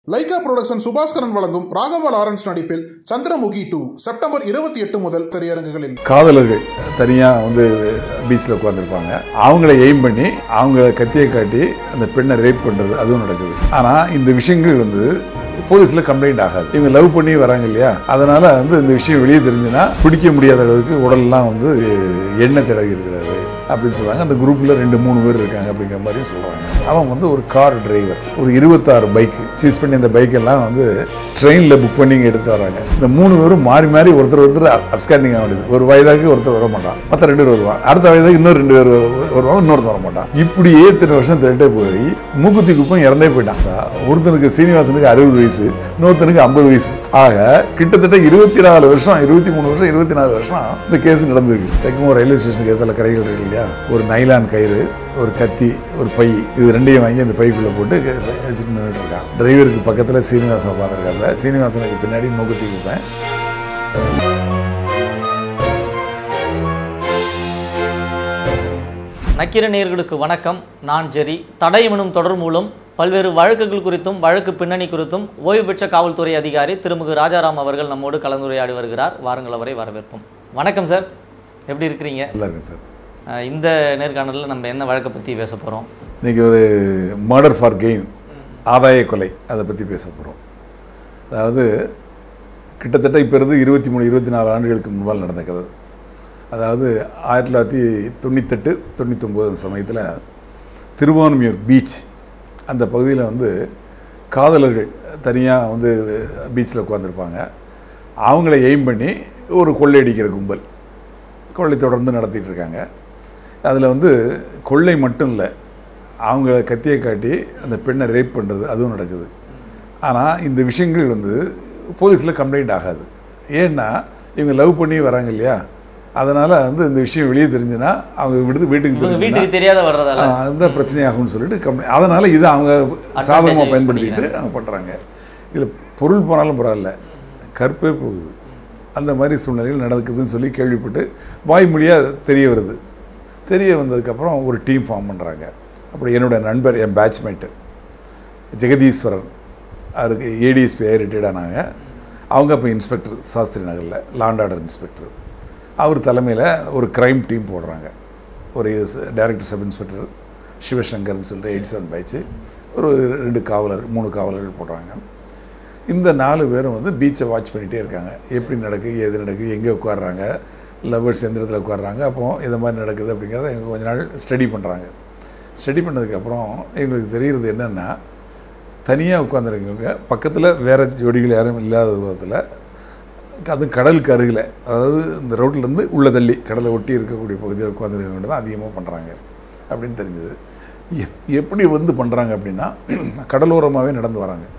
Lyca production Subaskaran வழங்கும் Raghava Lawrence நடிப்பில் Chandramukhi two September இருபத்தி எட்டு முதல் திரையரங்குகளில் காதலர்கள் தனியாக வந்து பீச்சில் உட்காந்துருப்பாங்க அவங்கள எய்ம் பண்ணி அவங்கள கத்தியை காட்டி அந்த பெண்ணை ரேப் பண்ணுறது அதுவும் நடக்குது ஆனால் இந்த விஷயங்கள் வந்து போலீஸில் கம்ப்ளைண்ட் ஆகாது இவங்க லவ் பண்ணி வராங்க இல்லையா அதனால வந்து இந்த விஷயம் வெளியே தெரிஞ்சுன்னா பிடிக்க முடியாத அளவுக்கு உடல்லாம் வந்து எண்ணெய் தடவி இருக்கிறாரு அப்படின்னு சொல்றாங்க அந்த குரூப்பில் ரெண்டு மூணு பேர் இருக்காங்க அப்படிங்கிற மாதிரியும் சொல்கிறாங்க அவன் வந்து ஒரு கார் டிரைவர் ஒரு இருபத்தாறு பைக் சீஸ் பண்ணி அந்த பைக்கெல்லாம் வந்து ட்ரெயினில் புக் பண்ணி இங்க எடுத்து வராங்க இந்த மூணு பேரும் மாறி மாறி ஒருத்தர் ஒருத்தர் அப்ஸ்காண்டிங் ஆக வேண்டியது ஒரு வயதாக்கு ஒருத்தர் வர மாட்டான் மற்ற ரெண்டு பேர் வருவான் அடுத்த வயதாக்கு இன்னொரு ரெண்டு பேர் வரு- வருவாங்க இன்னொருத்தர் வர மாட்டான் இப்படியே இத்தனை வருஷம் திரட்டே போய் மூக்குத்தி குப்பம் இறந்தே போயிட்டான் ஒருத்தனுக்கு சீனிவாசனுக்கு அறுபது வயசு இன்னொருத்தனுக்கு ஐம்பது வயசு ஆக கிட்டத்தட்ட இருபத்தி நாலு வருஷம் இருபத்தி மூணு வருஷம் இருபத்தி நாலு வருஷம் இந்த கேஸ் நடந்திருக்கு தெக்குமோ ரயில்வே ஸ்டேஷனுக்கு எதில் கடைகள் இருக்கு இல்லையா ஒரு நைலான் கயிறு ஒரு கத்தி ஒரு பை இது ரெண்டையும் வாங்கி அந்த பைக்குள்ளே போட்டு க- வச்சுட்டு நின்றுட்டு இருக்கான் டிரைவருக்கு பக்கத்தில் சீனிவாசன் உட்காந்துருக்காருல சீனிவாசனுக்கு பின்னாடி மூக்குத்தி குப்பேன் நக்கிர நேயர்களுக்கு வணக்கம் நான் ஜெரி தடை எனும் தொடர் மூலம் பல்வேறு வழக்குகள் குறித்தும் வழக்கு பின்னணி குறித்தும் ஓய்வு பெற்ற காவல்துறை அதிகாரி திருமிகு ராஜாராம் அவர்கள் நம்மோடு கலந்துரையாடி வருகிறார் வாருங்கள் அவரை வரவேற்போம் வணக்கம் சார் எப்படி இருக்கிறீங்க நல்லா இருக்கு சார் அஹ் இந்த நேர்காணலில் நம்ம என்ன வழக்கை பற்றி பேச போகிறோம் இன்னைக்கு ஒரு மர்டர் ஃபார் கெயின் ஆதாய கொலை அதை பற்றி பேச போகிறோம் அதாவது கிட்டத்தட்ட இப்போ இருந்து இருபத்தி மூணு இருபத்தி நாலு ஆண்டுகளுக்கு முன்பால் நடந்த கதை அதாவது ஆயிரத்தி தொள்ளாயிரத்தி தொண்ணூத்தெட்டு தொண்ணூத்தொம்போது அந்த சமயத்தில் திருவான்மியூர் பீச் அந்த பகுதியில் வந்து காதலர்கள் தனியாக வந்து பீச்சில் உட்காந்துருப்பாங்க அவங்கள எய்ம் பண்ணி ஒரு கொள்ளையடிக்கிற கும்பல் கொள்ளை தொடர்ந்து நடத்திட்டு இருக்காங்க அதில் வந்து கொள்ளை மட்டும் இல்லை அவங்க கத்தியை காட்டி அந்த பெண்ணை ரேப் பண்ணுறது அதுவும் நடக்குது ஆனால் இந்த விஷயங்கள் வந்து போலீஸில் கம்ப்ளைண்ட் ஆகாது ஏன்னா இவங்க லவ் பண்ணி வராங்க இல்லையா அதனால் வந்து இந்த விஷயம் வெளியே தெரிஞ்சுன்னா அவங்க விடுத்து வீட்டுக்கு இவங்க தெரிஞ்சுன்னா வீட்டுக்கு தெரியாத வர்றதால ஆ, அந்த பிரச்சனையாகும்னு சொல்லிட்டு கம்பெனி அதனால் இது அவங்க சாதகமாக use பயன்படுத்திக்கிட்டு அவங்க பண்ணுறாங்க இதில் பொருள் போனாலும் பரவாயில்ல கற்பே போகுது அந்த மாதிரி சூழ்நிலைகள் நடக்குதுன்னு சொல்லி கேள்விப்பட்டு வாய்மொழியாக தெரிய வருது தெரிய வந்ததுக்கப்புறம் ஒரு டீம் ஃபார்ம் பண்ணுறாங்க அப்படி என்னோட நண்பர் என் பேட்ச்மேட்டு ஜெகதீஸ்வரன் அவருக்கு ஏடிஎஸ்பி ரிட்டையர்ட் ஆனாங்க அவங்க அப்போ இன்ஸ்பெக்டர் சாஸ்திரி நகரில் லாண்ட் ஆர்டர் இன்ஸ்பெக்டர் அவர் தலைமையில் ஒரு க்ரைம் டீம் போடுறாங்க ஒரு டைரக்டர் சப் இன்ஸ்பெக்டர் சிவசங்கர்னு சொல்லிட்டு எயிட் செவன் பேச்சு ஒரு ரெண்டு காவலர் மூணு காவலர்கள் போடுறாங்க இந்த நாலு பேரும் வந்து பீச்சை வாட்ச் பண்ணிகிட்டே இருக்காங்க எப்படி நடக்குது எது நடக்குது எங்கே உட்காடுறாங்க லவ்வர்ஸ் எந்த இடத்துல உட்காடுறாங்க அப்போ இந்த மாதிரி நடக்குது அப்படிங்கிறத இவங்க கொஞ்ச நாள் ஸ்டடி பண்ணுறாங்க ஸ்டடி பண்ணதுக்கப்புறம் எங்களுக்கு தெரிகிறது என்னென்னா தனியாக உட்காந்துருக்கவங்க பக்கத்தில் வேறு ஜோடிகள் யாரும் இல்லாத விதத்தில் அது கடலுக்கு அருகில் அதாவது இந்த ரோட்லேருந்து உள்ள தள்ளி கடலை ஒட்டி இருக்கக்கூடிய பகுதியில் உட்காந்துருக்கவங்க தான் அதிகமாக பண்ணுறாங்க அப்படின்னு தெரிஞ்சது எப் எப்படி வந்து பண்ணுறாங்க அப்படின்னா கடலோரமாகவே நடந்து வராங்க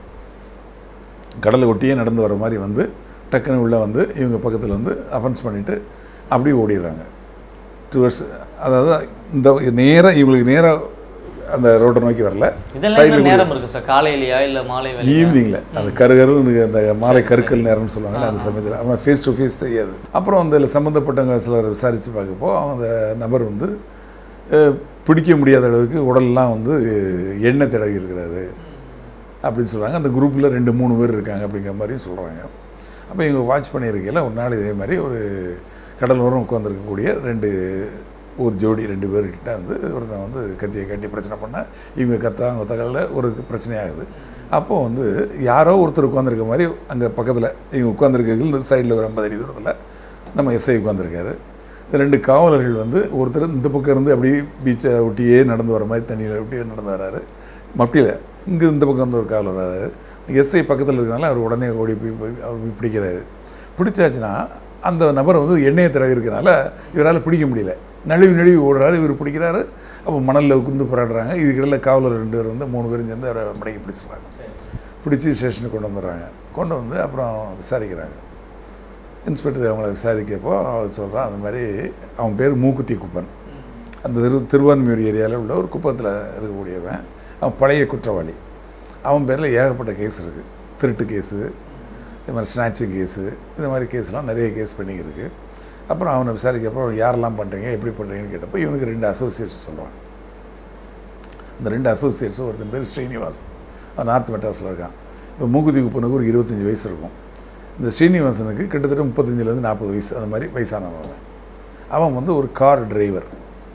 கடலை ஒட்டியே நடந்து வர மாதிரி வந்து டக்குன்னு உள்ளே வந்து இவங்க பக்கத்தில் வந்து அஃபென்ஸ் பண்ணிவிட்டு அப்படியே ஓடிடுறாங்க டுவர்ட்ஸ் அதாவது இந்த நேராக இவங்களுக்கு நேராக அந்த ரோட்டை நோக்கி வரல இதெல்லாம் என்ன நேரம் இருக்கு சார் காலையிலையா இல்லை மாலை வேலையா ஈவினிங்கில் அந்த கருகருன்னு அந்த மாலை கருக்கல் நேரம்னு சொல்லுவாங்கல்ல அந்த சமயத்தில் அவன் ஃபேஸ் டு ஃபேஸ் தெரியாது அப்புறம் அந்த இதில் சம்மந்தப்பட்டவங்க சிலர் விசாரித்து பார்க்கப்போ அந்த நபர் வந்து அஹ், பிடிக்க முடியாத அளவுக்கு உடல்லாம் வந்து எண்ணெய் தடவி இருக்கிறாரு அப்படின்னு சொல்கிறாங்க அந்த குரூப்பில் ரெண்டு மூணு பேர் இருக்காங்க அப்படிங்கிற மாதிரியும் சொல்கிறாங்க அப்போ இவங்க வாட்ச் பண்ணியிருக்கையில் ஒரு நாள் இதே மாதிரி ஒரு கடலோரம் உட்காந்துருக்கக்கூடிய ரெண்டு ஒரு ஜோடி ரெண்டு பேர்கிட்ட வந்து ஒருத்தன் வந்து கத்தியை கட்டி பிரச்சனை பண்ண இவங்க கத்தாங்க ஒத்தகளில் ஒரு பிரச்சனையாகுது அப்போது வந்து யாரோ ஒருத்தர் உட்காந்துருக்க மாதிரி அங்கே பக்கத்தில் இவங்க உட்காந்துருக்கிறது சைடில் ஒரு ஐம்பது அடி தூரத்தில் நம்ம எஸ்ஐ உட்காந்துருக்காரு ரெண்டு காவலர்கள் வந்து ஒருத்தர் இந்த பக்கம் இருந்து அப்படியே பீச்சை ஒட்டியே நடந்து வர மாதிரி தண்ணியில் ஒட்டியே நடந்து வராரு மப்டியில் இங்கே இந்த பக்கம் வந்து ஒரு காவலர் வராரு எஸ்ஐ பக்கத்தில் இருக்கனால அவர் உடனே ஓடி போய் போய் அவர் போய் பிடிக்கிறாரு பிடிச்சாச்சுன்னா அந்த நபர் வந்து எண்ணெயை தடவி இருக்கனால இவரால் பிடிக்க முடியல நழுவி நழுவி ஓடுறாரு இவர் பிடிக்கிறாரு அப்போ மணலில் குந்து போராடுறாங்க இதுக்கிடையில் காவலர் ரெண்டு பேர் வந்து மூணு பேரும் சேர்ந்து அவரை மடக்கி பிடிச்சிடுறாங்க பிடிச்சி ஸ்டேஷனுக்கு கொண்டு வந்துடுறாங்க கொண்டு வந்து அப்புறம் விசாரிக்கிறாங்க இன்ஸ்பெக்டர் அவங்கள விசாரிக்கப்போ அவர் சொல்கிறான் அந்த மாதிரி அவன் பேர் மூக்குத்தி குப்பன் அந்த திரு திருவான்மியூர் ஏரியாவில் உள்ள ஒரு குப்பத்தில் இருக்கக்கூடியவன் அவன் பழைய குற்றவாளி அவன் பேரில் ஏகப்பட்ட கேஸ் இருக்குது திருட்டு கேஸு இது மாதிரி ஸ்நாச்சிங் கேஸு இந்த மாதிரி கேஸ்லாம் நிறைய கேஸ் பெண்டிங் இருக்குது அப்புறம் அவனை விசாரிக்கப்போ யாரெல்லாம் பண்ணுறீங்க எப்படி பண்ணுறீங்கன்னு கேட்டப்போ இவனுக்கு ரெண்டு அசோசியேட்ஸ் சொல்கிறான் அந்த ரெண்டு அசோசியேட்ஸும் ஒருத்தன் பேர் ஸ்ரீனிவாசன் அவன் நார்த் மெட்ராஸில் இருக்கான் இப்போ மூக்குத்தி குப்பனுக்கு ஒரு இருபத்தஞ்சி வயசு இருக்கும் இந்த ஸ்ரீனிவாசனுக்கு கிட்டத்தட்ட முப்பத்தஞ்சிலேருந்து நாற்பது வயசு அந்த மாதிரி வயசானவன் அவன். அவன் வந்து ஒரு கார் டிரைவர்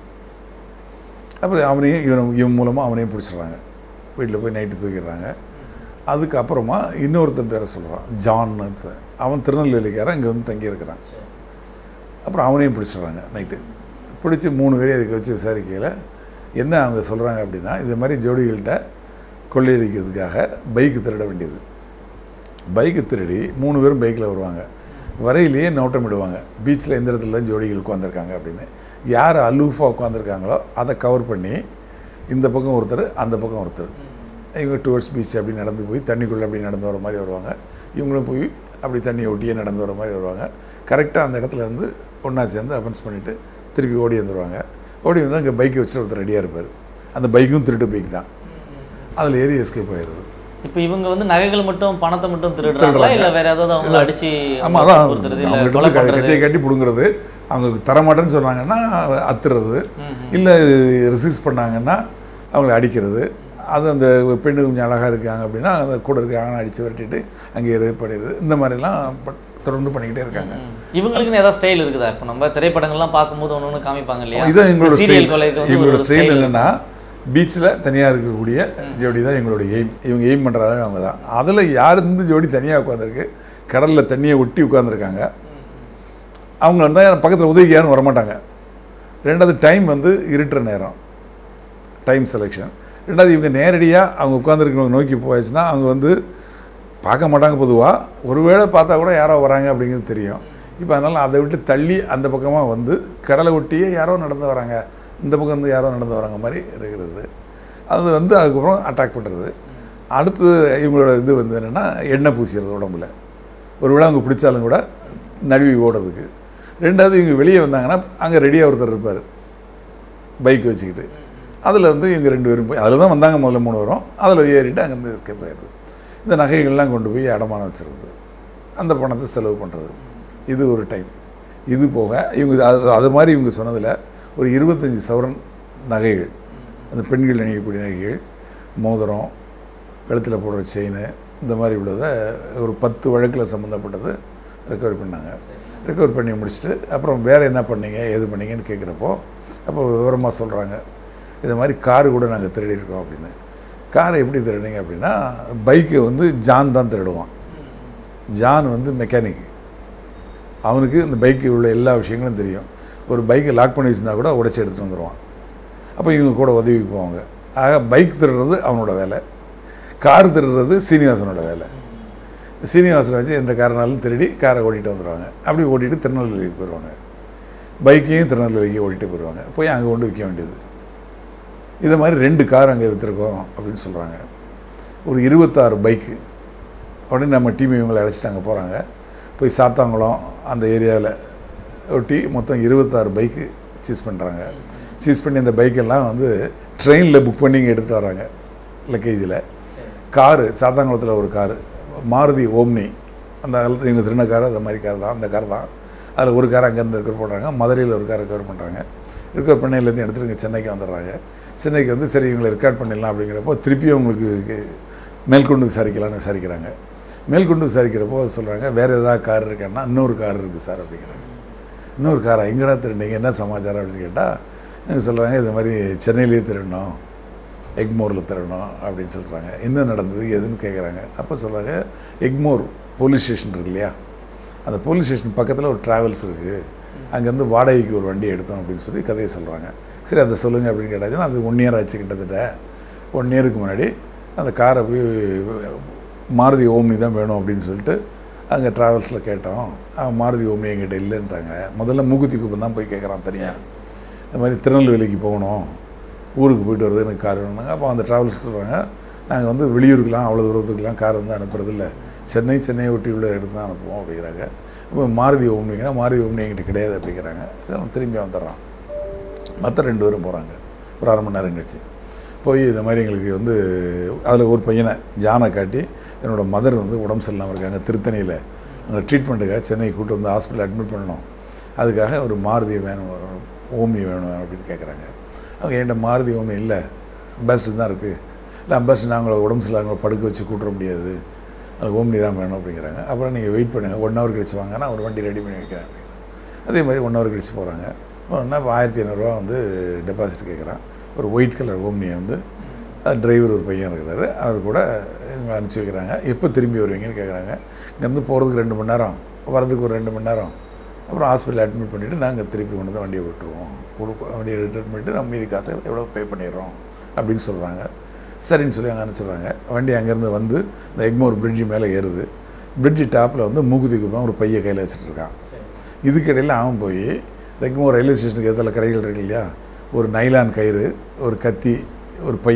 அப்புறம் அவனையும் இவன் இவன் மூலமாக அவனையும் பிடிச்சிடுறாங்க வீட்டில் போய் நைட்டு தூக்கிடுறாங்க அதுக்கப்புறமா இன்னொருத்தன் பேரை சொல்கிறான் ஜான்னு ஒருத்தன். அவன் திருநெல்வேலிக்காரன் இங்கே வந்து தங்கியிருக்கிறான் அப்புறம் அவனையும் பிடிச்சிடுறாங்க நைட்டு பிடிச்சி மூணு பேரையும் அதுக்கு வச்சு விசாரிக்கையில் என்ன அவங்க சொல்கிறாங்க அப்படின்னா இது மாதிரி ஜோடிகள்கிட்ட கொள்ளையடிக்கிறதுக்காக பைக்கு திருட வேண்டியது பைக்கு திருடி மூணு பேரும் பைக்கில் வருவாங்க வரையிலேயே நோட்டமிடுவாங்க பீச்சில் எந்த இடத்துல தான் ஜோடிகள் உட்காந்துருக்காங்க அப்படின்னு யார் அலூஃபாக உட்காந்துருக்காங்களோ அதை கவர் பண்ணி இந்த பக்கம் ஒருத்தர் அந்த பக்கம் ஒருத்தர் இவங்க டுவர்ட்ஸ் பீச் அப்படி நடந்து போய் தண்ணிக்குள்ளே அப்படி நடந்து வர மாதிரி வருவாங்க இவங்களும் போய் அப்படி தண்ணியை ஒட்டியே நடந்து வர மாதிரி வருவாங்க கரெக்டாக அந்த இடத்துல இருந்து ஒன்றா சேர்ந்து அஃபென்ஸ் பண்ணிவிட்டு திருப்பி ஓடி வந்துடுவாங்க ஓடி வந்து அங்கே பைக்கை வச்சுட்டு ஒருத்தர் ரெடியாக இருப்பார் அந்த பைக்கும் திருட்டு பைக் தான் அதில் ஏறி எஸ்கேப் ஆயிடுது இப்போ இவங்க வந்து நகைகள் மட்டும் பணத்தை மட்டும் திருடுறாங்களா திருடுறாங்க. இல்ல வேற ஏதாவது அவங்கள அடிச்சு ஆமாம் அதான் கொடுத்துறது இல்ல அவங்ககிட்ட கொலை வந்து க- பண்றது கட்டியை கட்டி பிடுங்குறது அவங்க தரமாட்டேன்னு சொன்னாங்கன்னா அத்துறது இல்லை ரிசீஸ் பண்ணாங்கன்னா அவங்கள அடிக்கிறது அது அந்த ஒரு பெண்ணு கொஞ்சம் அழகாக இருக்காங்க அப்படின்னா அந்த கூட இருக்காங்கன்னு அடித்து விரட்டிட்டு அங்கே ரேப் பண்ணிடுது இந்த மாதிரிலாம் ப- தொடர்ந்து பண்ணிக்கிட்டே இருக்காங்க இவங்களுக்குன்னு ஏதாவது ஸ்டைல் இருக்குதா இப்போ நம்ம திரைப்படங்கள்லாம் பார்க்கும்போது ஒன்று ஒன்று காமிப்பாங்க இல்லையா இதான் எங்களோட சீரியல் ஸ்டைல் கொலைக்கு வந்து எங்களோட ஒரு ஸ்டைல் style என்னென்னா பீச்சில் தனியாக இருக்கக்கூடிய ஜோடி தான் எங்களோட எய்ம் இவங்க எய்ம் பண்ணுறாங்க அவங்க தான் அதில் யார் இருந்து ஜோடி தனியாக உட்காந்துருக்கு கடலில் தண்ணியை ஒட்டி உட்காந்துருக்காங்க அவங்க வந்து பக்கத்தில் உதவிக்கு யாரும் வரமாட்டாங்க ரெண்டாவது டைம் வந்து இருட்டுற நேரம் டைம் செலெக்ஷன் ரெண்டாவது இவங்க நேரடியாக அவங்க உட்காந்துருக்கவங்க நோக்கி போயாச்சுன்னா அவங்க வந்து பார்க்க மாட்டாங்க பொதுவாக ஒருவேளை பார்த்தா கூட யாரோ வராங்க அப்படிங்கிறது தெரியும் இப்போ அதனால் அதை விட்டு தள்ளி அந்த பக்கமாக வந்து கடலை ஒட்டியே யாரோ நடந்து வராங்க இந்த பக்கம் இருந்து யாரோ நடந்து வராங்க மாதிரி இருக்கிறது அது வந்து அதுக்கப்புறம் அட்டாக் பண்ணுறது அடுத்து இவங்களோட இது வந்து என்னென்னா எண்ணெய் பூசிடுறது உடம்புல ஒருவேளை அவங்க பிடிச்சாலும் கூட நழுவி ஓடுறதுக்கு ரெண்டாவது இவங்க வெளியே வந்தாங்கன்னா அங்கே ரெடியாக ஒருத்தர் இருப்பார் பைக் வச்சுக்கிட்டு அதில் வந்து இவங்க ரெண்டு பேரும் போய் அதில் தான் வந்தாங்க முதல்ல மூணு வரும் அதில் ஏறிட்டு அங்கேருந்து எஸ்கேப் ஆயிடுது இந்த நகைகள்லாம் கொண்டு போய் அடமானம் வச்சுருது அந்த பணத்தை செலவு பண்ணுறது இது ஒரு டைம் இது போக இவங்க அது அது மாதிரி இவங்க சொன்னதில் ஒரு இருபத்தஞ்சி சவரன் நகைகள் அந்த பெண்கள் அணியக்கூடிய நகைகள் மோதிரம் கழுத்தில் போடுற செயின் இந்த மாதிரி உள்ளதை ஒரு பத்து வழக்கில் சம்மந்தப்பட்டது ரெக்கவரி பண்ணாங்க ரெக்கவர் பண்ணி முடிச்சுட்டு அப்புறம் வேறு என்ன பண்ணீங்க ஏது பண்ணீங்கன்னு கேட்குறப்போ அப்போ விவரமாக சொல்கிறாங்க இது மாதிரி காரு கூட நாங்கள் திருடி இருக்கோம் அப்படின்னு காரை எப்படி திருடினீங்க அப்படின்னா பைக்கை வந்து ஜான் தான் திருடுவான் ஜான் வந்து மெக்கானிக் அவனுக்கு இந்த பைக்கு உள்ள எல்லா விஷயங்களும் தெரியும் ஒரு பைக்கை லாக் பண்ணி வச்சிருந்தா கூட உடச்சி எடுத்துகிட்டு வந்துடுவான் அப்போ இவங்க கூட உதவிக்கு போவாங்க ஆக பைக் திருடுறது அவனோட வேலை கார் திருடுறது சீனிவாசனோட வேலை சீனிவாசனை வச்சு எந்த காரனாலும் திருடி காரை ஓட்டிகிட்டு வந்துடுவாங்க அப்படி ஓட்டிட்டு திருநெல்வேலிக்கு போயிடுவாங்க பைக்கையும் திருநெல்வேலிக்கு ஓட்டிகிட்டு போயிடுவாங்க போய் அங்கே கொண்டு விற்க வேண்டியது இதை மாதிரி ரெண்டு கார் அங்கே விற்றுருக்கோம் அப்படின்னு சொல்கிறாங்க ஒரு இருபத்தாறு பைக்கு உடனே நம்ம டீம் இவங்களை அழைச்சிட்டு அங்கே போகிறாங்க போய் சாத்தாங்குளம் அந்த ஏரியாவில் ஒட்டி மொத்தம் இருபத்தாறு பைக்கு சீஸ் பண்ணுறாங்க சீஸ் பண்ணி அந்த பைக்கெல்லாம் வந்து ட்ரெயினில் புக் பண்ணி இங்கே எடுத்துகிட்டு வராங்க லக்கேஜில் காரு சாத்தாங்குளத்தில் ஒரு காரு மாருதி ஓம்னி அந்த காலத்தில் இவங்க திருந கார் அந்த மாதிரி கார் தான் அந்த கார் தான் அதில் ஒரு கார் அங்கேருந்து ரெக்கவர் பண்ணுறாங்க மதுரையில் ஒரு கார் ரெக்கவர் பண்ணுறாங்க ரெக்கவர் பண்ணையிலேருந்து எடுத்துகிட்டு இங்கே சென்னைக்கு வந்துடுறாங்க சென்னைக்கு வந்து சரி இவங்களை ரெக்கார்ட் பண்ணிடலாம் அப்படிங்கிறப்போ திருப்பியும் உங்களுக்கு மேல்கொண்டு விசாரிக்கலாம்னு விசாரிக்கிறாங்க மேல்கொண்டு விசாரிக்கிறப்போ சொல்கிறாங்க வேறு ஏதாவது கார் இருக்கேன்னா இன்னொரு கார் இருக்குது சார் அப்படிங்கிறாங்க இன்னொரு காரா எங்கடா திருடிங்க என்ன சமாச்சாரம் அப்படின்னு கேட்டால் சொல்கிறாங்க இது மாதிரி சென்னையிலேயே திருடணும் எக்மோரில் திருடணும் அப்படின்னு சொல்கிறாங்க என்ன நடந்தது எதுன்னு கேட்குறாங்க அப்போ சொல்கிறாங்க எக்மோர் போலீஸ் ஸ்டேஷன் இருக்கு இல்லையா அந்த போலீஸ் ஸ்டேஷன் பக்கத்தில் ஒரு ட்ராவல்ஸ் இருக்குது அங்கேருந்து வாடகைக்கு ஒரு வண்டி எடுத்தோம் அப்படின்னு சொல்லி கதையை சொல்கிறாங்க சரி அதை சொல்லுங்கள் அப்படின்னு கேட்டாச்சுன்னா அது ஒன் இயர் ஆச்சு கிட்டத்தட்ட ஒன் இயருக்கு முன்னாடி அந்த காரை போய் மாருதி ஓம்னி தான் வேணும் அப்படின்னு சொல்லிட்டு அங்கே ட்ராவல்ஸில் கேட்டோம் அவன் மாருதி ஓம்னி எங்கிட்ட இல்லைன்ட்டாங்க முதல்ல மூக்குத்தி குப்பம் தான் போய் கேட்குறான் தனியாக இந்த மாதிரி திருநெல்வேலிக்கு போகணும் ஊருக்கு போயிட்டு வருது எனக்கு கார் வேணுங்க அப்போ அந்த ட்ராவல்ஸ் சொல்கிறாங்க நாங்கள் வந்து வெளியூருக்குலாம் அவ்வளோ தூரத்துக்குலாம் கார் வந்து அனுப்புறதில்ல சென்னை சென்னையை ஒட்டி உள்ள எடுத்து தான் அனுப்புவோம் அப்படிங்கிறாங்க இப்போ மாருதி ஓம்னிங்கன்னா மாருதி ஓம்னி எங்கிட்ட கிடையாது அப்படிங்கிறாங்க இதெல்லாம் திரும்பி வந்துடுறான் மற்ற ரெண்டு பேரும் போகிறாங்க ஒரு அரை மணி நேரம் கழிச்சு போய் இந்த மாதிரி எங்களுக்கு வந்து அதில் ஒரு பையனை ஜானை காட்டி என்னோடய மதர் வந்து உடம்பு சரியில்லாமல் இருக்காங்க திருத்தணியில் அங்கே ட்ரீட்மெண்ட்டுக்காக சென்னை கூட்டு வந்து ஹாஸ்பிட்டல் அட்மிட் பண்ணணும் அதுக்காக ஒரு மாருதி வேணும் ஓமி வேணும் அப்படின்னு கேட்குறாங்க அவங்க என்கிட்ட மாருதி ஓமி இல்லை அம்பாசிடர் தான் இருக்குது இல்லை அம்பாசிடர் நாங்கள் உடம்பு சரியில்லாம படுக்க வச்சு கூட்டுற முடியாது அது ஓம்னி தான் வேணும் அப்படிங்கிறாங்க அப்புறம் நீங்கள் வெயிட் பண்ணுங்கள் ஒன் ஹவர் கழிச்சு வாங்க நான் ஒரு வண்டி ரெடி பண்ணி வைக்கிறேன் அப்படிங்கிறாங்க. அதே மாதிரி ஒன் ஹவர் கழிச்சு போகிறாங்க ஒன்றா இப்போ ஆயிரத்தி ஐநூறுரூவா வந்து டெபாசிட் கேட்குறான் ஒரு ஒயிட் கலர் ஓம்னியை வந்து டிரைவர் ஒரு பையன் இருக்கிறாரு அவர் கூட எங்களை அனுப்பிச்சி வைக்கிறாங்க எப்போ திரும்பி வருவீங்கன்னு கேட்குறாங்க இங்கேருந்து போகிறதுக்கு ரெண்டு மணி நேரம் வரதுக்கு ஒரு ரெண்டு மணி நேரம் அப்புறம் ஹாஸ்பிட்டல் அட்மிட் பண்ணிவிட்டு நாங்கள் திருப்பி கொண்டு வந்து வண்டியை விட்டுருவோம் கொடுப்போம் வண்டியை ரிட்டர்ன் பண்ணிவிட்டு நம்ம மீதி காசை எவ்வளோ பே பண்ணிடுறோம் அப்படின்னு சொல்கிறாங்க சரின்னு சொல்லி அங்கே அனுப்பிச்சிடுறாங்க வண்டி அங்கேருந்து வந்து இந்த எக்மோர் பிரிட்ஜு மேலே ஏறுது பிரிட்ஜு டாப்பில் வந்து மூக்குத்தி குப்பம் ஒரு பையை கையில் வச்சுட்டு இருக்கான் இதுக்கிடையில் அவன் போய் எக்மோர் ரயில்வே ஸ்டேஷனுக்கு எதில் கடைகள் இருக்கு இல்லையா ஒரு நைலான் கயிறு ஒரு கத்தி ஒரு பை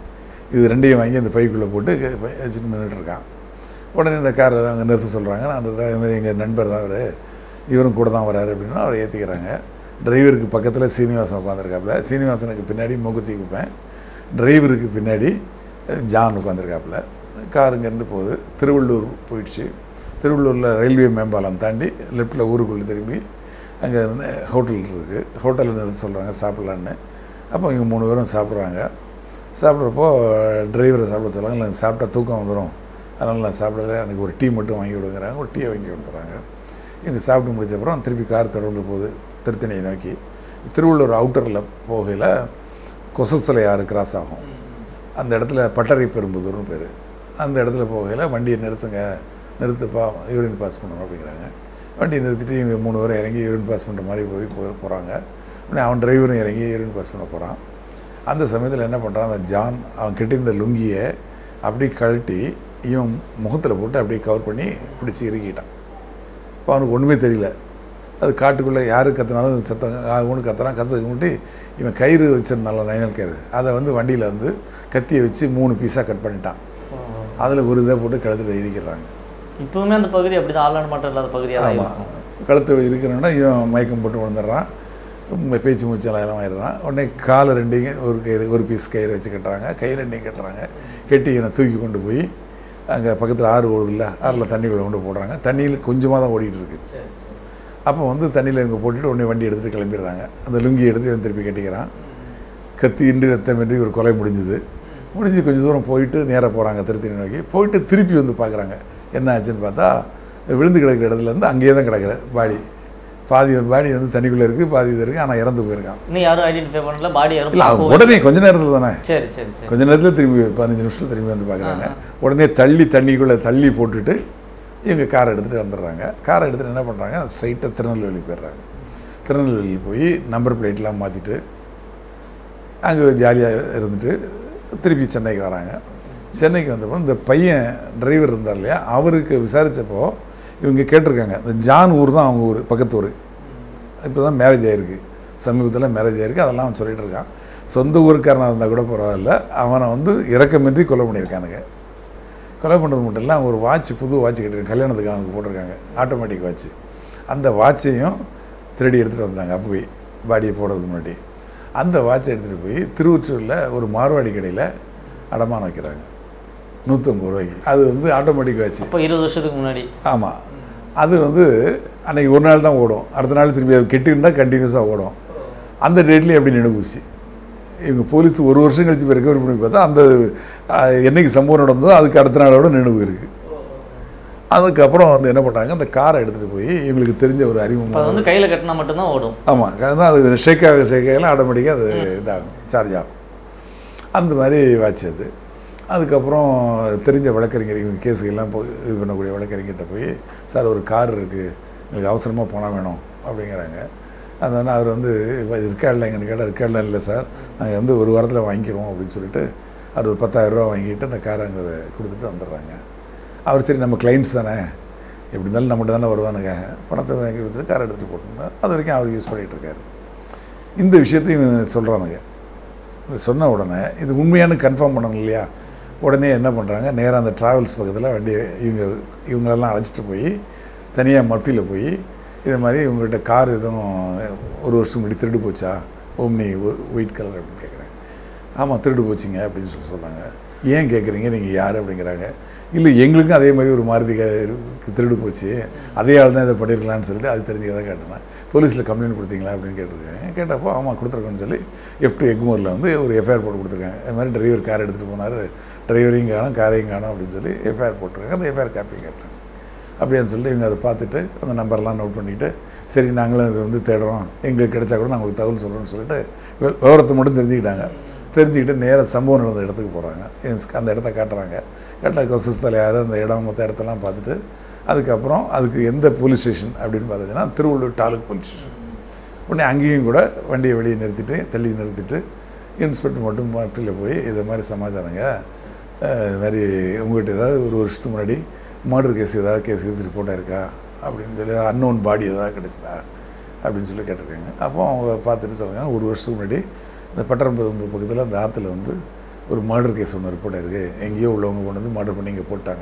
இது ரெண்டையும் வாங்கி அந்த பைக்குள்ளே போட்டு க- பை- வச்சுட்டு நின்றுட்டு இருக்கான் உடனே இந்த கார் அங்கே நிறுத்த சொல்கிறாங்க நான் அந்த எங்கள் நண்பர் தான் அவர் இவரும் கூட தான் வராரு அப்படின்னா அவரை ஏற்றிக்கிறாங்க டிரைவருக்கு பக்கத்தில் சீனிவாசன் உட்காந்துருக்காப்புல சீனிவாசனுக்கு பின்னாடி முகத்தி குப்பேன் டிரைவருக்கு பின்னாடி அஹ், ஜான் உட்காந்துருக்காப்புல கார் இங்கேருந்து போகுது திருவள்ளூர் போயிடுச்சு திருவள்ளூரில் ரயில்வே மேம்பாலம் தாண்டி லெஃப்ட்டில் ஊருக்குள்ளே திரும்பி அங்கே ஹோட்டல் இருக்குது ஹோட்டலில் நிறுத்த சொல்கிறாங்க சாப்பிட்லான்னு அப்போ இவங்க மூணு பேரும் சாப்பிட்றாங்க சாப்பிட்றப்போ டிரைவரை சாப்பிட சொல்லுவாங்க இல்லை எனக்கு சாப்பிட்டா தூக்கம் வந்துடும் அதனால் நான் சாப்பிடல எனக்கு ஒரு டீ மட்டும் வாங்கி விடுங்கிறாங்க ஒரு டீயை வாங்கி கொடுத்துறாங்க இவங்க சாப்பிட்டு முடிச்ச அப்புறம் திருப்பி கார் தொடர்ந்து போகுது திருத்தணியை நோக்கி திருவள்ளூர் அவுட்டரில் போகையில் கொசஸ்தலை ஆறு கிராஸ் ஆகும் அந்த இடத்துல பட்டறை பெரும்புதூர்னு பேர் அந்த இடத்துல போகையில் வண்டியை நிறுத்துங்க நிறுத்துப்பா யூரின் பாஸ் பண்ணணும் அப்படிங்கிறாங்க வண்டியை நிறுத்திட்டு இவங்க மூணு பேரும் இறங்கி யூரின் பாஸ் பண்ணுற மாதிரி போய் போய் போகிறாங்க உடனே அவன் டிரைவரும் இறங்கி யூரின் பாஸ் பண்ண போகிறான் அந்த சமயத்தில் என்ன பண்ணுறான் அந்த ஜான் அவன் கிட்டிருந்த லுங்கியை அப்படியே கழட்டி இவன் முகத்தில் போட்டு அப்படியே கவர் பண்ணி பிடிச்சி இறுக்கிட்டான் இப்போ அவனுக்கு ஒன்றுமே தெரியல அது காட்டுக்குள்ளே யார் கத்துனாலும் சத்தம் ஒன்று கத்துறான் கத்துறதுக்கு முன்னாடி இவன் கயிறு வச்சிருந்தால நைனல் கயிறு அதை வந்து வண்டியில் வந்து கத்தியை வச்சு மூணு பீஸாக கட் பண்ணிட்டான் அதில் ஒரு இதை போட்டு கழுத்தில் இடிக்கிறாங்க இப்பவுமே அந்த பகுதி அப்படிதான் ஆளான மாற்றம் இல்லாத பகுதியாக தான் ஆமாம் இருக்கும் கழுத்து இருக்கிறோன்னா இவன் மயக்கம் போட்டு விழுந்துடுறான் உம் பேச்சு மூச்செல்லாம் ஆயிடுறான் உடனே காலை ரெண்டையும் ஒரு கயிறு ஒரு பீஸ் கயிறு வச்சு கட்டுறாங்க கை ரெண்டையும் கட்டுறாங்க கட்டி இவனை தூக்கி கொண்டு போய் அங்கே பக்கத்தில் ஆறு ஓடுது இல்லை ஆறில் தண்ணிக்குள்ளே கொண்டு போடுறாங்க தண்ணியில் கொஞ்சமாக தான் ஓடிட்டு இருக்கு அப்போ வந்து தண்ணியில் இவங்க போட்டுட்டு உடனே வண்டி எடுத்துகிட்டு கிளம்பிடுறாங்க அந்த லுங்கி எடுத்து இவன் திருப்பி கட்டிக்கிறான் கத்தி இன்றி ரத்தமின்றி ஒரு கொலை முடிஞ்சுது முடிஞ்சு கொஞ்சம் தூரம் போயிட்டு நேராக போகிறாங்க திருத்தணி நோக்கி போயிட்டு திருப்பி வந்து பார்க்குறாங்க என்ன ஆச்சுன்னு பார்த்தா விழுந்து கிடக்கிற இடத்துல இருந்து அங்கேயே தான் கிடக்குற பாடி பாதி பாடி வந்து தண்ணிக்குள்ளே இருக்குது பாதி இது இருக்குது ஆனால் இறந்து போயிருக்கான் இன்னும் யாரும் ஐடென்டிஃபை பண்ணல பாடி யாரும் இல்லை பார்க்கவும் உடனே கொஞ்ச நேரத்தில் தானே சரி சரி சரி கொஞ்ச நேரத்தில் திரும்பி பதினஞ்சு நிமிஷத்தில் திரும்பி வந்து பார்க்குறாங்க உடனே தள்ளி தண்ணிக்குள்ளே தள்ளி போட்டுட்டு இவங்க காரை எடுத்துகிட்டு வந்துடுறாங்க காரை எடுத்துகிட்டு என்ன பண்ணுறாங்க ஸ்ட்ரைட்டாக திருநெல்வேலி போயிடுறாங்க திருநெல்வேலி போய் நம்பர் பிளேட்லாம் மாற்றிட்டு அங்கே ஜாலியாக இருந்துட்டு திருப்பி சென்னைக்கு வராங்க சென்னைக்கு வந்தப்போ இந்த பையன் டிரைவர் இருந்தார் இல்லையா அவருக்கு விசாரித்தப்போ இவங்க கேட்டிருக்காங்க இந்த ஜான் ஊர் தான் அவங்க ஊர் பக்கத்து ஊர் இப்போ தான் மேரேஜ் ஆகிருக்கு சமீபத்தில் மேரேஜ் ஆகிருக்கு அதெல்லாம் அவன் சொல்லிட்டு இருக்கான் சொந்த ஊருக்காரனாக இருந்தால் கூட பரவாயில்ல அவனை வந்து இரக்கமின்றி கொலை பண்ணியிருக்கானுங்க கொலை பண்ணுறது மட்டும் இல்லை அவன் ஒரு வாட்ச் புது வாட்ச் கட்டிருக்கான் கல்யாணத்துக்கு அவனுக்கு போட்டிருக்காங்க ஆட்டோமேட்டிக் வாட்ச் அந்த வாட்சையும் திருடி எடுத்துகிட்டு வந்தாங்க அப்போவே பாடியை போடுறதுக்கு முன்னாடி அந்த வாட்சை எடுத்துகிட்டு போய் திருவொற்றூரில் ஒரு மார்வாடி கடையில் அடமானம் வைக்கிறாங்க நூற்றம்பது ரூபாய்க்கு அது வந்து ஆட்டோமேட்டிக் வாட்ச் அப்போ இருபது வருஷத்துக்கு முன்னாடி ஆமாம் அது வந்து அன்னைக்கு ஒரு நாள் தான் ஓடும் அடுத்த நாள் திரும்பி அது கெட்டிருந்தால் கண்டினியூஸாக ஓடும் அந்த டேட்லேயும் எப்படி நினைவுச்சு இவங்க போலீஸ் ஒரு வருஷம் கழிச்சு போய் ரெக்கவரி பண்ணி பார்த்தா அந்த அஹ், என்னைக்கு சம்பவம் நடந்ததோ அதுக்கு அடுத்த நாளோட நினைவு இருக்குது அதுக்கப்புறம் வந்து என்ன பண்ணுறாங்க அந்த காரை எடுத்துகிட்டு போய் இவங்களுக்கு தெரிஞ்ச ஒரு இப்போ அறிமுகம் அது வந்து கையில் கட்டினா மட்டும்தான் ஓடும் ஆமாம் அதுதான் அது ஷேக் ஆக ஷேக் ஆகலாம் ஆட்டோமேட்டிக்காக அது இதாகும் சார்ஜ் ஆகும் அந்த மாதிரி வாட்ச் அது அதுக்கப்புறம் தெரிஞ்ச வழக்கறிஞர் இவங்க கேஸுக்கெல்லாம் போய் இது பண்ணக்கூடிய வழக்கறிஞர்கிட்ட போய் சார் ஒரு கார் இருக்குது எங்களுக்கு அவசரமாக பணம் வேணும் அப்படிங்கிறாங்க அதனால் அவர் வந்து இருக்காடில் எங்கன்னு கேட்டால் இருக்காடில் இல்லை சார் நாங்கள் வந்து ஒரு வாரத்தில் வாங்கிக்கிறோம் அப்படின்னு சொல்லிட்டு அவர் ஒரு பத்தாயிரரூவா வாங்கிட்டு அந்த காரை அங்கே கொடுத்துட்டு வந்துடுறாங்க அவர் சரி நம்ம கிளைண்ட்ஸ் தானே எப்படி இருந்தாலும் நம்மகிட்ட தானே வருவானுங்க பணத்தை வாங்கி கொடுத்துட்டு காரை எடுத்துகிட்டு போட்டோம்னா அது வரைக்கும் அவர் யூஸ் பண்ணிகிட்டு இருக்காரு இந்த விஷயத்தையும் சொல்கிறானுங்க இது சொன்ன உடனே இது உண்மையானு கன்ஃபார்ம் பண்ணணும் இல்லையா உடனே என்ன பண்ணுறாங்க நேராக அந்த ட்ராவல்ஸ் பக்கத்தில் வண்டி இவங்க இவங்களெல்லாம் அழைச்சிட்டு போய் தனியாக மட்டியில் போய் இது மாதிரி இவங்ககிட்ட கார் எதுவும் ஒரு வருஷம் முன்னாடி திருடு போச்சா ஓம்னி ஒயிட் கலர் அப்படின்னு கேட்குறேன் ஆமாம் திருடு போச்சுங்க அப்படின்னு சொல்லி சொன்னாங்க ஏன் கேட்குறீங்க நீங்கள் யார் அப்படிங்கிறாங்க இல்லை எங்களுக்கும் அதே மாதிரி ஒரு மாருதி கா- திருடு போச்சு அதே ஆள் தான் இதை பண்ணியிருக்கலாம்னு சொல்லிட்டு அது தெரிஞ்சுக்க தான் கேட்டேன் போலீஸில் கம்ப்ளைண்ட் கொடுத்தீங்களா அப்படின்னு கேட்டிருக்காங்க கேட்டப்போ ஆமாம் கொடுத்துருக்கோன்னு சொல்லி எஃப் டு எக்மோரில் வந்து ஒரு எஃப்ஐஆர் போட்டு கொடுத்துருக்காங்க இது மாதிரி டிரைவர் கார் எடுத்துகிட்டு போனார் டிரைவரையும் காணும் காரையும் காணும் அப்படின்னு சொல்லி எஃப்ஐஆர் போட்டிருக்காங்க அந்த எஃப்ஐஆர் காப்பி கேட்டாங்க அப்படின்னு சொல்லிட்டு இவங்க அதை பார்த்துட்டு அந்த நம்பர்லாம் நோட் பண்ணிவிட்டு சரி நாங்களும் இது வந்து தேடுறோம் எங்களுக்கு கிடைச்சா கூட நான் உங்களுக்கு தகவல் சொல்கிறோம்னு சொல்லிட்டு வி- விவரத்தை மட்டும் தெரிஞ்சுக்கிட்டாங்க தெரிஞ்சுக்கிட்டு நேராக சம்பவம் நடந்த இடத்துக்கு போகிறாங்க அந்த இடத்த காட்டுறாங்க காட்டின கொசஸ் தலையார் அந்த இடம் மொத்த இடத்தெல்லாம் பார்த்துட்டு அதுக்கப்புறம் அதுக்கு எந்த போலீஸ் ஸ்டேஷன் அப்படின்னு பார்த்தீங்கன்னா திருவள்ளூர் தாலுக் போலீஸ் ஸ்டேஷன் உடனே அங்கேயும் கூட வண்டியை வெளியே நிறுத்திட்டு தள்ளி நிறுத்திட்டு இன்ஸ்பெக்டர் மட்டும் பார்ட்டியில் போய் இது மாதிரி சமாச்சாரங்க அஹ், இது மாதிரி உங்கள்கிட்ட ஏதாவது ஒரு வருஷத்துக்கு முன்னாடி மர்டர் கேஸ் ஏதாவது கேஸ் கேஸ் ரிப்போர்ட்டாக இருக்கா அப்படின்னு சொல்லி அன்னோன் பாடி ஏதாவது கிடைச்சதா அப்படின்னு சொல்லி கேட்டிருக்காங்க அப்போ அவங்க பார்த்துட்டு சொல்லுங்க ஒரு வருஷத்துக்கு முன்னாடி இந்த பட்டரம்பது பக்கத்தில் அந்த ஆற்றுல வந்து ஒரு மர்டர் கேஸ் ஒன்று ரிப்போர்ட் இருக்குது எங்கேயோ உள்ளவங்க கொண்டு வந்து மர்டர் பண்ணி இங்கே போட்டாங்க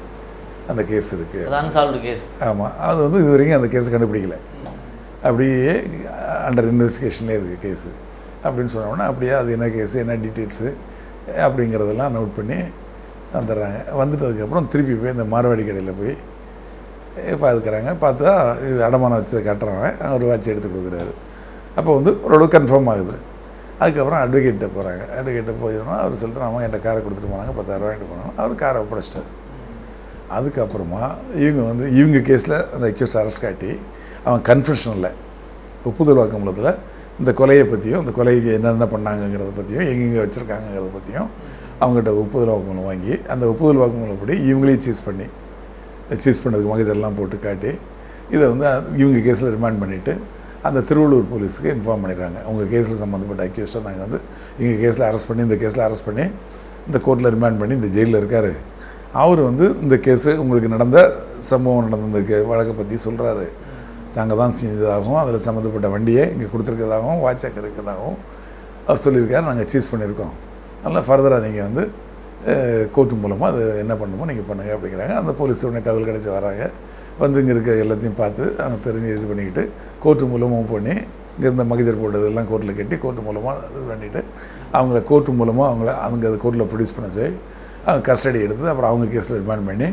அந்த கேஸ் இருக்குது அது அன்சால்வ்டு கேஸ் ஆமாம் அது வந்து இது வரைக்கும் அந்த கேஸ் கண்டுபிடிக்கல அப்படியே அண்டர் இன்வெஸ்டிகேஷன்லேயே இருக்குது கேஸு அப்படின்னு சொன்னோன்னா அப்படியே அது என்ன கேஸு என்ன டீட்டெயில்ஸு அப்படிங்கிறதெல்லாம் நோட் பண்ணி வந்துடுறாங்க வந்துட்டதுக்கப்புறம் திருப்பி போய் இந்த மார்வாடி கடையில் போய் பார்த்துக்கிறாங்க பார்த்தா இது அடமானம் வச்சு காட்டுறாங்க அவர் வாட்ச் எடுத்து கொடுக்குறாரு அப்போ வந்து ஓரளவு கன்ஃபார்ம் ஆகுது அதுக்கப்புறம் அட்வொகேட்டை போகிறாங்க அட்வொகேட்டை போயிடணும் அவர் சொல்லிட்டு அவங்க என்கிட்ட காரை கொடுத்துட்டு போனாங்க பத்தாயிரம் வாங்கிட்டு போனாங்க அவர் காரை ஒப்படைச்சிட்டார் அதுக்கப்புறமா இவங்க வந்து இவங்க கேஸில் அந்த அக்யூஸ்ட் அரெஸ்ட் காட்டி அவன் கன்ஃபெஷனில் ஒப்புதல் வாக்குமூலத்தில் இந்த கொலையை பற்றியும் இந்த கொலைக்கு என்னென்ன பண்ணாங்கங்கிறத பற்றியும் எங்கெங்கே வச்சுருக்காங்கங்கிறத பற்றியும் அவங்ககிட்ட ஒப்புதல் வாக்குமூலம் வாங்கி அந்த ஒப்புதல் வாக்குமூலப்படி இவங்களையும் சீஸ் பண்ணி சீஸ் பண்ணதுக்கு மகஜெல்லாம் போட்டு காட்டி இதை வந்து இவங்க கேஸில் ரிமாண்ட் பண்ணிவிட்டு அந்த திருவள்ளூர் போலீஸுக்கு இன்ஃபார்ம் பண்ணிடுறாங்க உங்கள் கேஸில் சம்மந்தப்பட்ட அக்யூஸ்ட்டை நாங்கள் வந்து எங்கள் கேஸில் அரெஸ்ட் பண்ணி இந்த கேஸில் அரெஸ்ட் பண்ணி இந்த கோர்ட்டில் ரிமாண்ட் பண்ணி இந்த ஜெயிலில் இருக்கார் அவர் வந்து இந்த கேஸு உங்களுக்கு நடந்த சம்பவம் நடந்த இந்த கே வழக்கை பற்றி சொல்கிறாரு தாங்க தான் செஞ்சதாகவும் அதில் சம்மந்தப்பட்ட வண்டியை இங்கே கொடுத்துருக்கதாகவும் வாட்ச் அங்கே இருக்கிறதாகவும் அவர் சொல்லியிருக்காரு நாங்கள் சீஸ் பண்ணியிருக்கோம் அதனால் ஃபர்தராக நீங்கள் வந்து கோர்ட்டு மூலமாக அது என்ன பண்ணுமோ நீங்கள் பண்ணுங்கள் அப்படிங்கிறாங்க அந்த போலீஸ் உடனே தகவல் கிடச்சி வராங்க வந்து இங்கே இருக்க எல்லாத்தையும் பார்த்து அவங்க தெரிஞ்சு இது பண்ணிக்கிட்டு கோர்ட்டு மூலமாக பண்ணி இங்கே இருந்த மகஜர் போட்டதெல்லாம் கோர்ட்டில் கட்டி கோர்ட்டு மூலமாக இது பண்ணிவிட்டு அவங்கள கோர்ட்டு மூலமாக அவங்கள அவங்க அது கோர்ட்டில் ப்ரொடியூஸ் பண்ண சொல்லி அவங்க கஸ்டடி எடுத்து அப்புறம் அவங்க கேஸில் ரிமாண்ட் பண்ணி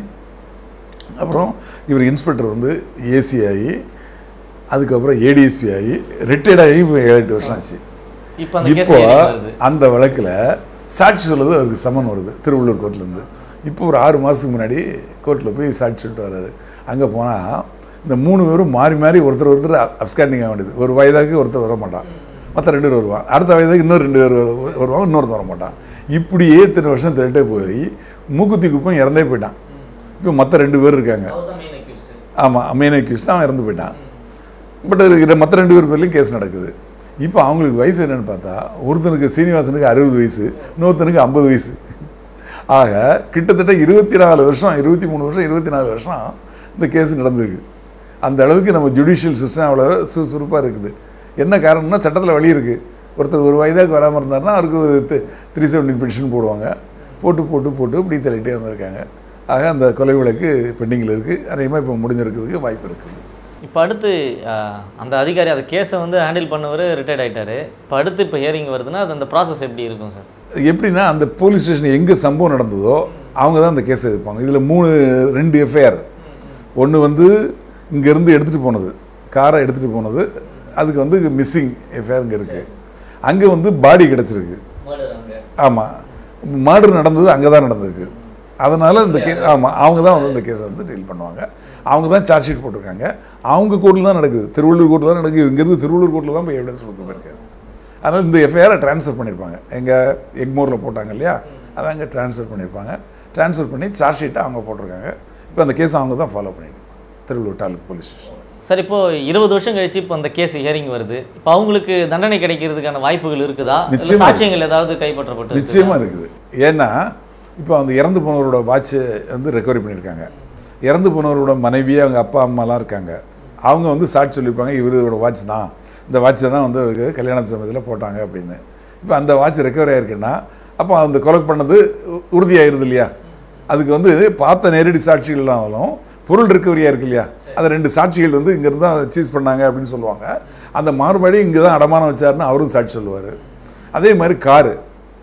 அப்புறம் இவர் இன்ஸ்பெக்டர் வந்து ஏசி ஆகி அதுக்கப்புறம் ஏடிஎஸ்பி ஆகி ரிட்டையர்ட் ஆகி இப்போ ஏழு எட்டு வருஷம் ஆச்சு இப்போ அந்த கேஸ் இப்போ வருது அந்த வழக்கில் சாட்சி சொல்லுது அவருக்கு சம்மன் வருது திருவள்ளூர் கோர்ட்லேருந்து இப்போ ஒரு ஆறு மாதத்துக்கு முன்னாடி கோர்ட்டில் போய் சாட்சி சொல்லிட்டு வர்றாரு அங்கே போனால் இந்த மூணு பேரும் மாறி மாறி ஒருத்தர் ஒருத்தர் அப்ஸ்காண்டிங் ஆக வேண்டியது ஒரு வயதாக்கு ஒருத்தர் வர மாட்டான் மற்ற ரெண்டு பேர் வருவான் அடுத்த வயதுக்கு இன்னொரு ரெண்டு பேர் வரு- வருவான் இன்னொருத்தர் வர மாட்டான் இப்படியே இத்தனை வருஷம் திருட்டே போய் மூக்குத்தி குப்பம் இறந்தே போயிட்டான் இப்போ மற்ற ரெண்டு பேர் இருக்காங்க ஆமாம் மெயின் அக்யூஸ்ட் அவன் இறந்து போயிட்டான் பட் இருக்கிற மற்ற ரெண்டு பேர் பேர்லையும் கேஸ் நடக்குது இப்போ அவங்களுக்கு வயசு என்னன்னு பார்த்தா ஒருத்தனுக்கு சீனிவாசனுக்கு அறுபது வயசு இன்னொருத்தனுக்கு ஐம்பது வயசு ஆக கிட்டத்தட்ட இருபத்தி நாலு வருஷம் இருபத்தி மூணு வருஷம் இருபத்தி நாலு வருஷம் இந்த கேஸ் நடந்திருக்கு அந்த அளவுக்கு நம்ம ஜுடிஷியல் சிஸ்டம் அவ்வளோ சுறுசுறுப்பாக இருக்குது என்ன காரணம்னா சட்டத்தில் வழி இருக்குது ஒருத்தர் ஒரு வயதாக்கு வராமல் இருந்தாருன்னா அவருக்கு த்ரீ செவன்டீன் பெட்டிஷன் போடுவாங்க போட்டு போட்டு போட்டு இப்படி தள்ளிட்டே வந்திருக்காங்க ஆக அந்த கொலை வழக்கு பெண்டிங்கில் இருக்குது அதிகமாக இப்போ முடிஞ்சிருக்கிறதுக்கு வாய்ப்பு இருக்குது இப்போ அடுத்து அஹ், அந்த அதிகாரி அந்த கேஸை வந்து ஹேண்டில் பண்ணவர் ரிட்டையர்ட் ஆயிட்டாரு இப்போ அடுத்து இப்போ ஹியரிங் வருதுன்னா அது அந்த ப்ராசஸ் எப்படி இருக்கும் சார் எப்படின்னா அந்த போலீஸ் ஸ்டேஷன் எங்கே சம்பவம் நடந்ததோ அவங்க தான் அந்த கேஸை எடுப்பாங்க இதில் மூணு ரெண்டு எஃப்ஐஆர் ஒன்று வந்து இங்கேருந்து எடுத்துகிட்டு போனது காரை எடுத்துகிட்டு போனது அதுக்கு வந்து மிஸ்ஸிங் எஃப்ஐஆர் இங்கே இருக்குது அங்கே வந்து பாடி கிடச்சிருக்கு ஆமாம் மர்டர் நடந்தது அங்கே தான் நடந்திருக்கு அதனால் இந்த கே ஆமாம் அவங்க தான் வந்து இந்த கேஸை வந்து டீல் பண்ணுவாங்க அவங்க தான் சார்ஜ் ஷீட் போட்டிருக்காங்க அவங்க கோர்ட்டில் தான் நடக்குது திருவள்ளூர் கோர்ட்டில் தான் நடக்குது இங்கேருந்து திருவள்ளூர் கோர்ட்டில் தான் போய் எவிடன்ஸ் கொடுக்க போயிருக்காரு அதனால் இந்த எஃப்ஐஆரை ட்ரான்ஸ்ஃபர் பண்ணியிருப்பாங்க எங்கள் எக்மோரில் போட்டாங்க இல்லையா அதை அங்கே ட்ரான்ஸ்ஃபர் பண்ணியிருப்பாங்க ட்ரான்ஸ்ஃபர் பண்ணி சார்ஜ் ஷீட்டை அவங்க போட்டிருக்காங்க இப்போ அந்த கேஸ் அவங்க தான் ஃபாலோ பண்ணிட்டு இருப்பாங்க Tiruvallur taluk police station sir இப்போ இருபது வருஷம் கழிச்சு இப்போ அந்த கேஸ் ஹியரிங் வருது இப்போ அவங்களுக்கு தண்டனை கிடைக்கிறதுக்கான வாய்ப்புகள் இருக்குதா இல்ல நிச்சயமா சாட்சியங்கள் ஏதாவது கைப்பற்றப்பட்டு இருக்குதா? நிச்சயமாக இருக்குது ஏன்னா இப்போ அந்த இறந்து போனவரோட வாட்சை வந்து ரெக்கவரி பண்ணியிருக்காங்க இறந்து போனவரோட மனைவி அவங்க அப்பா அம்மாலாம் இருக்காங்க அவங்க வந்து சாட்சி சொல்லியிருப்பாங்க இவரோட வாட்ச் தான் இந்த வாட்சை தான் வந்து அவருக்கு கல்யாண சமயத்தில் போட்டாங்க அப்படின்னு இப்போ அந்த வாட்ச் ரெக்கவரி ஆயிருக்குன்னா அப்போ அந்த கொலை பண்ணது உ- உறுதியாயிருது இல்லையா அதுக்கு வந்து பார்த்த நேரடி சாட்சிகள் இல்லாமலும் பொருள் ரெக்கவரியாக இருக்கு இல்லையா அது ரெண்டு சாட்சிகள் வந்து இங்கேருந்து தான் சீஸ் பண்ணாங்க அப்படின்னு சொல்லுவாங்க அந்த மாறுபாடு இங்கே தான் அடமானம் வச்சாருன்னு அவரும் சாட்சி சொல்லுவார் அதே மாதிரி காரு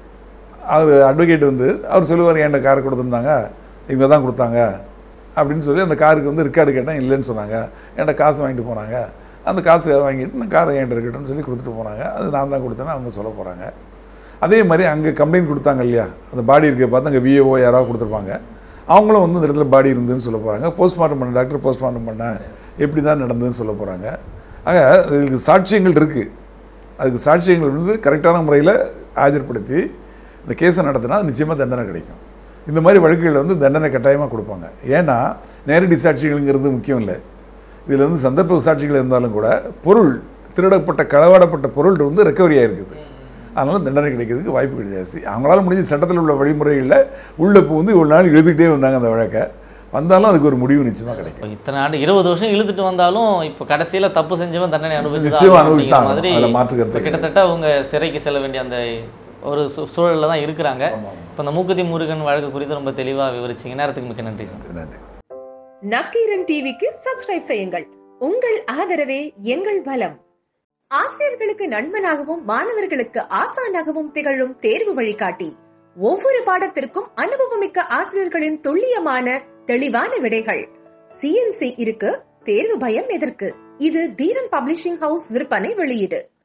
அவர் அட்வொகேட் வந்து அவர் சொல்லுவார் என்கிட்ட கார் கொடுத்துருந்தாங்க இவங்க தான் கொடுத்தாங்க அப்படின்னு சொல்லி அந்த காருக்கு வந்து ரெக்கார்டு கேட்டேன் இல்லைன்னு சொன்னாங்க என்கிட்ட காசு வாங்கிட்டு போனாங்க அந்த காசு வாங்கிட்டு நான் காரை என்கிட்ட இருக்கட்டும்னு சொல்லி கொடுத்துட்டு போனாங்க அது நான் தான் கொடுத்தேன்னு அவங்க சொல்ல போகிறாங்க அதே மாதிரி அங்கே கம்ப்ளைண்ட் கொடுத்தாங்க இல்லையா அந்த பாடி இருக்க பார்த்து அங்கே விஏஓ யாராவது கொடுத்துருப்பாங்க அவங்களும் வந்து இந்த இடத்துல பாடி இருந்ததுன்னு சொல்ல போகிறாங்க போஸ்ட்மார்ட்டம் பண்ண டாக்டர் போஸ்ட்மார்ட்டம் பண்ண எப்படி தான் நடந்ததுன்னு சொல்ல போகிறாங்க ஆக இதுக்கு சாட்சியங்கள் இருக்குது அதுக்கு சாட்சியங்கள் வந்து கரெக்டான முறையில் ஆஜர்படுத்தி இந்த கேஸை நடத்தினா நிச்சயமாக தண்டனை கிடைக்கும் இந்த மாதிரி வழக்குகளில் வந்து தண்டனை கட்டாயமாக கொடுப்பாங்க ஏன்னா நேரடி சாட்சிகள்ங்கிறது முக்கியம் இல்லை இதில் வந்து சந்தர்ப்ப சாட்சிகள் இருந்தாலும் கூட பொருள் திருடப்பட்ட களவாடப்பட்ட பொருள் வந்து ரெக்கவரி ஆகிருக்குது அதனால் தண்டனை கிடைக்கிறதுக்கு வாய்ப்பு கிடையாது ஜாஸ்தி அவங்களால முடிஞ்ச சட்டத்தில் உள்ள வழிமுறைகளில் உள்ள வந்து இவ்வளோ நாள் எழுதிக்கிட்டே வந்தாங்க அந்த வழக்கை வந்தாலும் அதுக்கு ஒரு முடிவு நிச்சயமாக கிடைக்கும் இப்போ இத்தனை ஆண்டு இருபது வருஷம் இழுத்துட்டு வந்தாலும் இப்போ கடைசியில் தப்பு செஞ்சவன் தண்டனை அனுபவிச்சு நிச்சயமா அனுபவிச்சுதான் மாதிரி ஆகணும். அதுல மாற்று கருத்து இப்ப கிட்டத்தட்ட அவங்க சிறைக்கு செல்ல வேண்டிய அந்த ஒரு சூ- சூழல்ல தான் இருக்கிறாங்க இப்போ இந்த மூக்குத்தி முருகன் வழக்கு குறித்து ரொம்ப தெளிவாக விவரிச்சிங்க நேரத்துக்கு மிக்க நன்றி சார் நன்றி நக்கீரன் டிவிக்கு சப்ஸ்கிரைப் செய்யுங்கள் உங்கள் ஆதரவே எங்கள் பலம் ஆசிரியர்களுக்கு நண்பனாகவும் மாணவர்களுக்கு ஆசானாகவும் திகழும் தேர்வு வழிகாட்டி ஒவ்வொரு பாடத்திற்கும் அனுபவமிக்க ஆசிரியர்களின் துல்லியமான தெளிவான விடைகள் சிஎன்சி இருக்கு தேர்வு பயம் எதற்கு இது தீரன் பப்ளிஷிங் ஹவுஸ் விற்பனை வெளியீடு